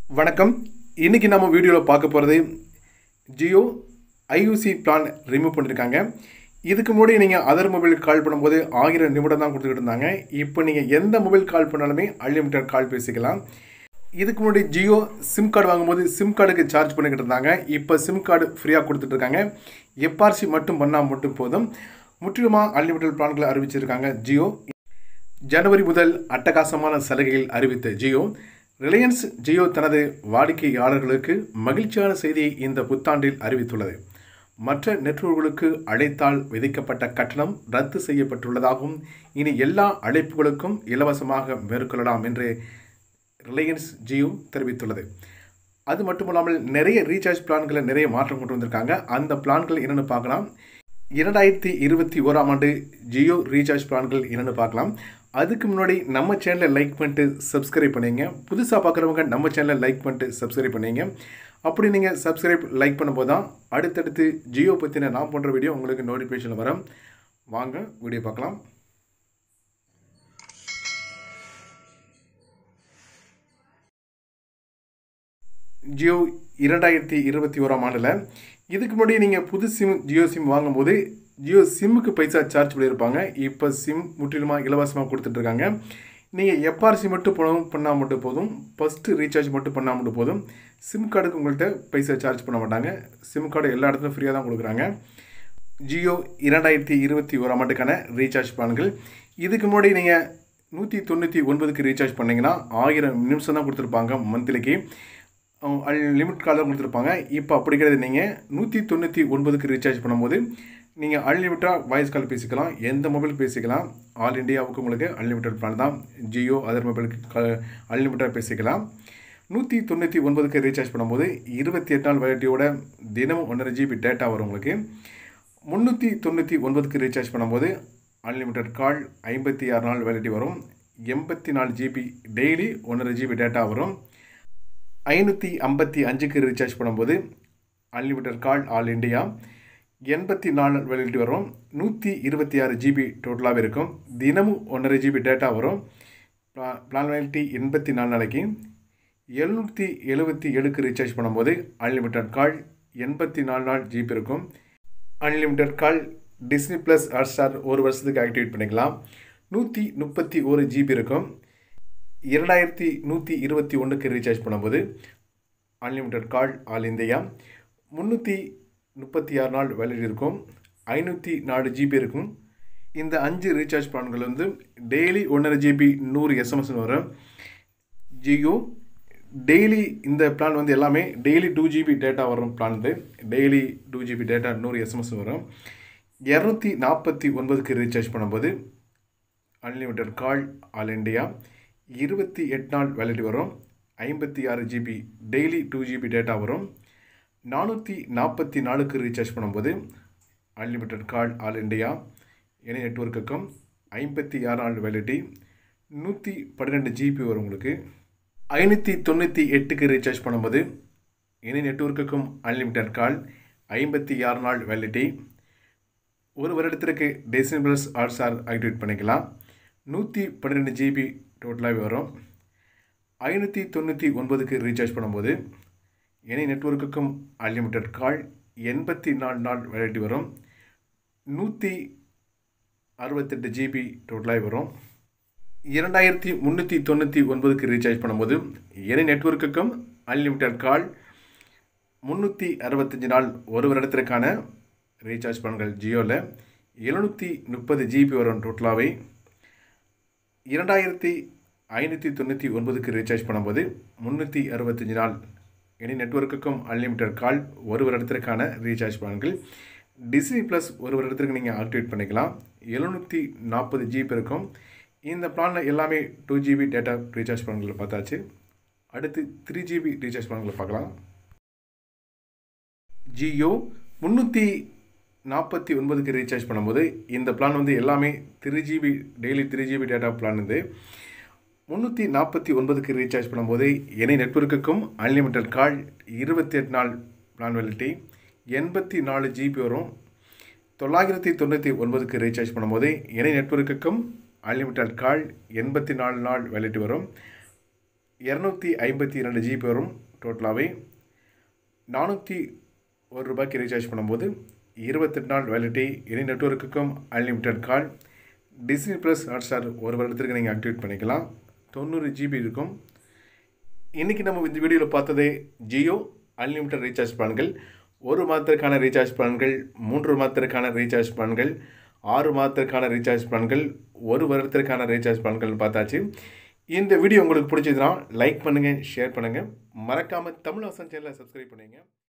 வணக்கம் இன்றைக்கி நம்ம வீடியோவில் பார்க்க போகிறது ஜியோ ஐயூசி பிளான் ரிமூவ் பண்ணியிருக்காங்க இதுக்கு முன்னாடி நீங்கள் அதர் மொபைலுக்கு கால் பண்ணும்போது ஆயிரம் நிமிடம் தான் கொடுத்துக்கிட்டு இருந்தாங்க இப்போ நீங்கள் எந்த மொபைல் கால் பண்ணாலுமே அன்லிமிட்டட் கால் பேசிக்கலாம் இதுக்கு முன்னாடி ஜியோ சிம் கார்டு வாங்கும்போது சிம் கார்டுக்கு சார்ஜ் பண்ணிக்கிட்டு இருந்தாங்க இப்போ சிம் கார்டு ஃப்ரீயாக கொடுத்துட்ருக்காங்க எப்ஆர்சி மட்டும் பண்ணால் மட்டும் போதும் முற்றிலுமாக அன்லிமிட்டட் பிளான்களை அறிவிச்சிருக்காங்க ஜியோ ஜனவரி முதல் அட்டகாசமான சலுகைகள் அறிவித்த ஜியோ ரிலையன்ஸ் ஜியோ தனது வாடிக்கையாளர்களுக்கு மகிழ்ச்சியான செய்தியை இந்த புத்தாண்டில் அறிவித்துள்ளது மற்ற நெட்வொர்க்குகளுக்கு அழைத்தால் விதிக்கப்பட்ட கட்டணம் ரத்து செய்யப்பட்டுள்ளதாகவும் இனி எல்லா அழைப்புகளுக்கும் இலவசமாக மேற்கொள்ளலாம் என்று ரிலையன்ஸ் ஜியோ தெரிவித்துள்ளது அது மட்டுமல்லாமல் நிறைய ரீசார்ஜ் பிளான்களை நிறைய மாற்றம் கொண்டு வந்திருக்காங்க அந்த பிளான்கள் என்னென்னு பார்க்கலாம் இரண்டாயிரத்தி இருபத்தி ஓராம் ஆண்டு ஜியோ ரீசார்ஜ் பிளான்கள் என்னென்னு பார்க்கலாம் அதுக்கு முன்னாடி நம்ம சேனலை லைக் பண்ணிட்டு சப்ஸ்கிரைப் பண்ணிங்க புதுசாக பார்க்குறவங்க நம்ம சேனலை லைக் பண்ணிட்டு சப்ஸ்கிரைப் பண்ணிங்க அப்படி நீங்கள் சப்ஸ்கிரைப் லைக் பண்ணும்போது தான் அடுத்தடுத்து ஜியோ பற்றின நான் பண்ணுற வீடியோ உங்களுக்கு நோட்டிஃபிகேஷன் வரும் வாங்க வீடியோ பார்க்கலாம் ஜியோ இரண்டாயிரத்தி இருபத்தி ஓராம் ஆண்டில் இதுக்கு முன்னாடி நீங்கள் புது சிம் ஜியோ சிம் வாங்கும்போது ஜியோ சிம்முக்கு பைசா சார்ஜ் பண்ணியிருப்பாங்க இப்போ சிம் முற்றிலுமாக இலவசமாக கொடுத்துட்ருக்காங்க நீங்கள் எப்ஆர்சி மட்டும் பணம் பண்ணால் மட்டும் போதும் ஃபஸ்ட்டு ரீசார்ஜ் மட்டும் பண்ணால் மட்டும் போதும் சிம் கார்டுக்கு உங்கள்கிட்ட பைசா சார்ஜ் பண்ண மாட்டாங்க சிம் கார்டு எல்லா இடத்துலையும் ஃப்ரீயாக தான் கொடுக்குறாங்க ஜியோ இரண்டாயிரத்தி இருபத்தி ஓராம் ஆண்டுக்கான ரீசார்ஜ் பிளான்கள் இதுக்கு முன்னாடி நீங்கள் நூற்றி தொண்ணூற்றி ஒன்பதுக்கு ரீசார்ஜ் பண்ணிங்கன்னா ஆயிரம் நிமிஷம் தான் கொடுத்துருப்பாங்க மந்த்லிக்கு லிமிட் காலம் கொடுத்துருப்பாங்க இப்போ அப்படி கிடையாது நீங்கள் நூற்றி தொண்ணூற்றி ஒன்பதுக்கு ரீசார்ஜ் பண்ணும்போது நீங்கள் அன்லிமிட்டடாக வாய்ஸ் கால் பேசிக்கலாம் எந்த மொபைல் பேசிக்கலாம் ஆல் இண்டியாவுக்கு உங்களுக்கு அன்லிமிட்டட் பிளான் தான் ஜியோ அதர் மொபைலுக்கு அன்லிமிட்டடாக பேசிக்கலாம் நூற்றி தொண்ணூற்றி ஒன்பதுக்கு ரீசார்ஜ் பண்ணும்போது இருபத்தி எட்டு நாள் வேலிட்டியோட தினமும் ஒன்றரை ஜிபி டேட்டா வரும் உங்களுக்கு முந்நூற்றி தொண்ணூற்றி ஒன்பதுக்கு ரீசார்ஜ் பண்ணும்போது அன்லிமிட்டட் கால் ஐம்பத்தி ஆறு நாள் வேலிட்டி வரும் எண்பத்தி நாலு ஜிபி டெய்லி ஒன்றரை ஜிபி டேட்டா வரும் ஐநூற்றி ஐம்பத்தி அஞ்சுக்கு ரீசார்ஜ் பண்ணும்போது அன்லிமிட்டட் கால் ஆல் இண்டியா எண்பத்தி நாலு வேலிட்டி வரும் நூற்றி இருபத்தி ஆறு ஜிபி டோட்டலாகவே இருக்கும் தினமும் ஒன்றரை ஜிபி டேட்டா வரும் பிளான் வேலிட்டி எண்பத்தி நாலு நாளைக்கு எழுநூற்றி எழுபத்தி ஏழுக்கு ரீசார்ஜ் பண்ணும்போது அன்லிமிட்டட் கால் எண்பத்தி நாலு நாள் ஜிபி இருக்கும் unlimited call Disney plus Hotstar ஒரு வருஷத்துக்கு ஆக்டிவேட் பண்ணிக்கலாம் நூற்றி முப்பத்தி ஒரு ஜிபி இருக்கும் இரண்டாயிரத்தி நூற்றி இருபத்தி ஒன்றுக்கு ரீசார்ஜ் பண்ணும்போது அன்லிமிட்டட் கால் ஆல் இந்தியா முந்நூற்றி முப்பத்தி ஆறு நாள் வேலிட் இருக்கும் ஐநூற்றி நாலு ஜிபி இருக்கும் இந்த அஞ்சு ரீசார்ஜ் பிளான்கள் வந்து டெய்லி ஒன்றரை ஜிபி நூறு எஸ்எம்எஸ் வரும் ஜியோ டெய்லி இந்த பிளான் வந்து எல்லாமே டெய்லி டூ ஜிபி டேட்டா வரும் பிளான் இது டெய்லி டூ ஜிபி டேட்டா நூறு எஸ்எம்எஸ் வரும் இரநூத்தி நாற்பத்தி ஒன்பதுக்கு ரீசார்ஜ் பண்ணும்போது அன்லிமிட்டட் கால் ஆல் இண்டியா இருபத்தி எட்டு நாள் வேலிட்டி வரும் ஐம்பத்தி ஆறு GB daily two GB data வரும் நானூற்றி நாற்பத்தி நாலுக்கு ரீசார்ஜ் பண்ணும்போது அன்லிமிட்டட் கால் ஆல் இண்டியா இணைய நெட்ஒர்க்குக்கும் ஐம்பத்தி ஆறு நாள் வேலிட்டி நூற்றி பன்னிரெண்டு ஜிபி வரும் உங்களுக்கு ஐநூற்றி தொண்ணூற்றி எட்டுக்கு ரீசார்ஜ் பண்ணும்போது இணைய நெட்ஒர்க்குக்கும் அன்லிமிட்டட் கால் ஐம்பத்தி ஆறு நாள் வேலிட்டி ஒரு வருடத்திற்கு டிஸ்னி ப்ளஸ் ஹாட்ஸ்டார் ஆக்டிவேட் பண்ணிக்கலாம் நூற்றி பன்னிரெண்டு ஜிபி டோட்டலாகவே வரும் ஐநூற்றி தொண்ணூற்றி ஒன்பதுக்கு ரீசார்ஜ் பண்ணும்போது எனி நெட்ஒர்க்குக்கும் அன்லிமிட்டட் கால் எண்பத்தி நாலு நாள் வெரைட்டி வரும் நூற்றி அறுபத்தெட்டு ஜிபி டோட்டலாக வரும் இரண்டாயிரத்தி முந்நூற்றி தொண்ணூற்றி ஒன்பதுக்கு ரீசார்ஜ் பண்ணும்போது எனி நெட்ஒர்க்குக்கும் அன்லிமிட்டட் கால் முந்நூற்றி அறுபத்தஞ்சு நாள் ஒரு வருடத்திற்கான ரீசார்ஜ் பண்ணுங்கள் ஜியோவில் எழுநூற்றி முப்பது ஜிபி வரும் டோட்டலாகவே இரண்டாயிரத்தி ஐநூற்றி தொண்ணூற்றி ஒன்பதுக்கு ரீசார்ஜ் பண்ணும்போது முந்நூற்றி அறுபத்தஞ்சு நாள் எனி நெட்ஒர்க்குக்கும் அன்லிமிட்டட் கால் ஒரு வருடத்திற்கான ரீசார்ஜ் பிளான்கள் டிஸ்னி ப்ளஸ் ஒரு வருடத்திற்கு நீங்கள் ஆக்டிவேட் பண்ணிக்கலாம் எழுநூற்றி நாற்பது ஜிபி இருக்கும் இந்த பிளானில் எல்லாமே டூ ஜிபி டேட்டா ரீசார்ஜ் பிளான்களை பார்த்தாச்சு அடுத்து த்ரீ ஜிபி ரீசார்ஜ் பிளான்களை பார்க்கலாம் ஜியோ முந்நூற்றி நாற்பத்தி ஒன்பதுக்கு ரீசார்ஜ் பண்ணும்போது இந்த பிளான் வந்து எல்லாமே three GB daily three GB data plan இது முந்நூற்றி நாற்பத்தி ஒன்பதுக்கு ரீசார்ஜ் பண்ணும்போது எனி நெட்ஒர்க்குக்கும் அன்லிமிட்டட் கால் இருபத்தி எட்டு நாள் பிளான் வெலிட்டி எண்பத்தி நாலு ஜிபி வரும் தொள்ளாயிரத்தி தொண்ணூற்றி ஒன்பதுக்கு ரீசார்ஜ் பண்ணும்போது எனி நெட்ஒர்க்குக்கும் அன்லிமிட்டட் கால் எண்பத்தி நாலு நாள் வேலிட்டி வரும் இரநூத்தி ஐம்பத்தி இரண்டு ஜிபி வரும் டோட்டலாகவே நானூற்றி ஒரு ரூபாய்க்கு ரீசார்ஜ் பண்ணும்போது இருபத்தெட்டு நாள் வேலிட்டி எனி நெட்ஒர்க்குக்கும் unlimited call Disney plus Hotstar ஒரு வருடத்திற்கு நீங்கள் ஆக்டிவேட் பண்ணிக்கலாம் தொண்ணூறு ஜிபி இருக்கும் இன்றைக்கி நம்ம இந்த வீடியோவில் பார்த்ததே ஜியோ அன்லிமிட்டட் ரீசார்ஜ் பிளான்கள் ஒரு மாதத்திற்கான ரீசார்ஜ் பிளான்கள் மூன்று மாதத்திற்கான ரீசார்ஜ் பிளான்கள் ஆறு மாதத்திற்கான ரீசார்ஜ் பிளான்கள் ஒரு வருடத்திற்கான ரீசார்ஜ் பிளான்கள் பார்த்தாச்சு இந்த வீடியோ உங்களுக்கு பிடிச்சதுன்னா லைக் பண்ணுங்கள் ஷேர் பண்ணுங்கள் மறக்காமல் தமிழ் வாசன் சேனலை சப்ஸ்கிரைப் பண்ணுங்கள்